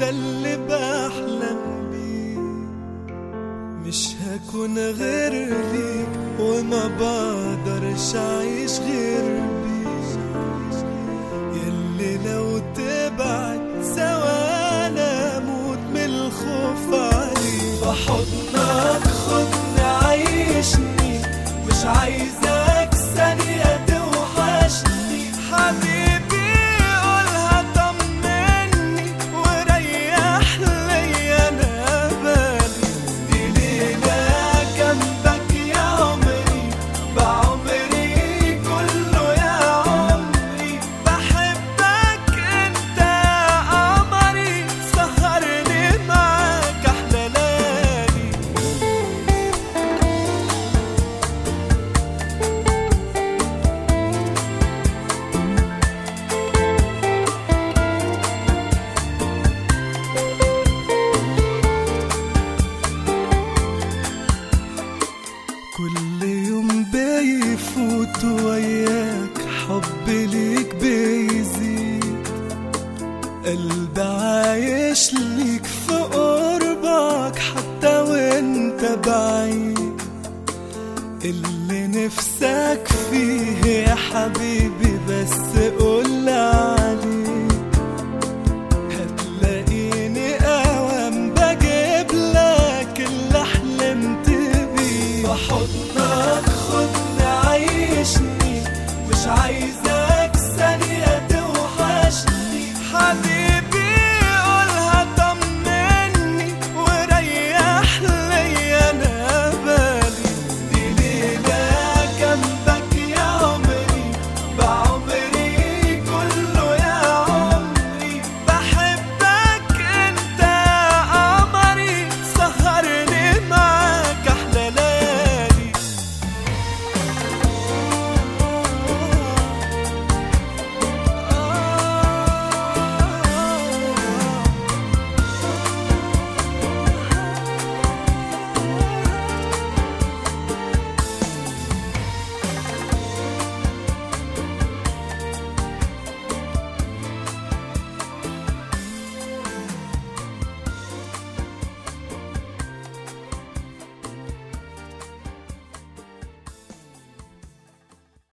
ده اللي بحلم بيه مش هكون غير ليك وما بقدرش اعيش غير بيك يلي لو تبعد ثواني اموت من الخوف عليك بحضنك خدني عيشني مش عايزك ثانية توحشني حبيبي قولها طمني وريح لي انا بالي دي ليلة جنبك يا عمري بعمري كله يا عمري بحبك انت يا قمري سهرني معاك احلى ليالي كل يوم بيفوت وياك حبي ليك بيزيد قلبي عايش ليك في قربك حتى وانت بعيد اللي نفسك فيه يا حبيبي بس قول